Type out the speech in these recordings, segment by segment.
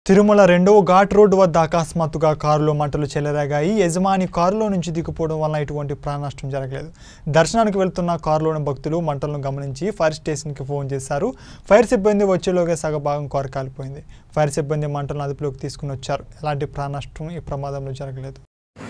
తిరుమల రెండవ ఘాట్ రోడ్డు వద్ద అకస్మాత్తుగా కారులో మంటలు చెలరేగాయి యజమాని కారులో నుంచి దిగిపోవడం వలన ఎటువంటి ప్రాణనష్టం జరగలేదు దర్శనానికి వెళ్తున్న కారులోని భక్తులు మంటలను గమనించి ఫైర్ స్టేషన్కి ఫోన్ చేశారు ఫైర్ సిబ్బంది వచ్చేలోగా సగభాగం కారు కాలిపోయింది ఫైర్ సిబ్బంది మంటలను అదుపులోకి తీసుకుని వచ్చారు ఎలాంటి ప్రాణనష్టం ఈ ప్రమాదంలో జరగలేదు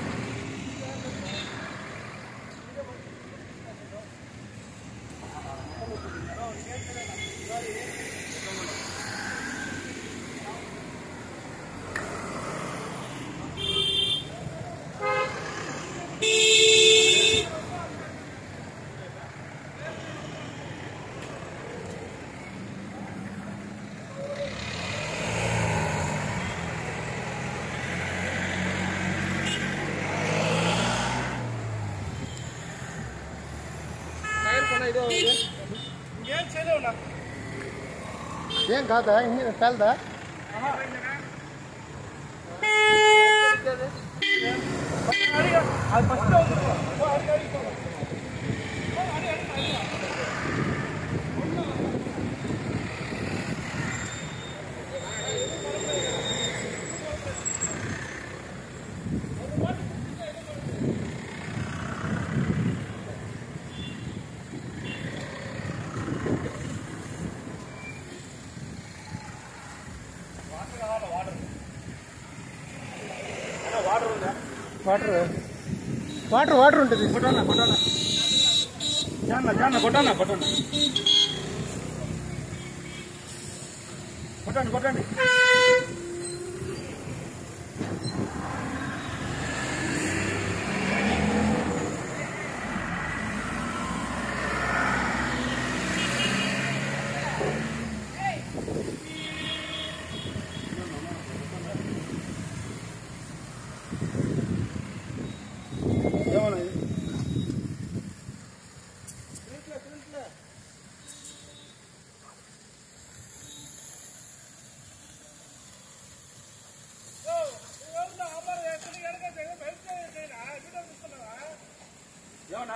ఏం కాదా ఇంజిన్ కాలదా వాటర్ వాటర్ వాటర్ ఉంటుంది జాన్న జాన్న కొట్టానా కొట్టండి కొట్టండి కొట్టండి ఏమన్నా ఇది? ఏమన్నా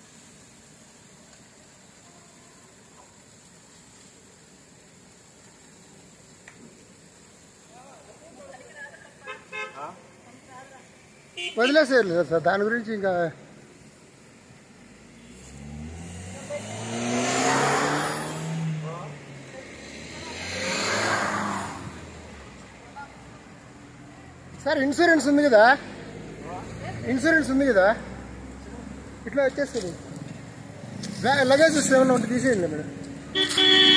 వదిలేసేయలేదు సార్ దాని గురించి ఇంకా సార్ ఇన్సూరెన్స్ ఉంది కదా ఇన్సూరెన్స్ ఉంది కదా ఇట్లా వచ్చేస్తుంది లగేజెస్ ఏమైనా ఉంటే తీసేయండి మేడం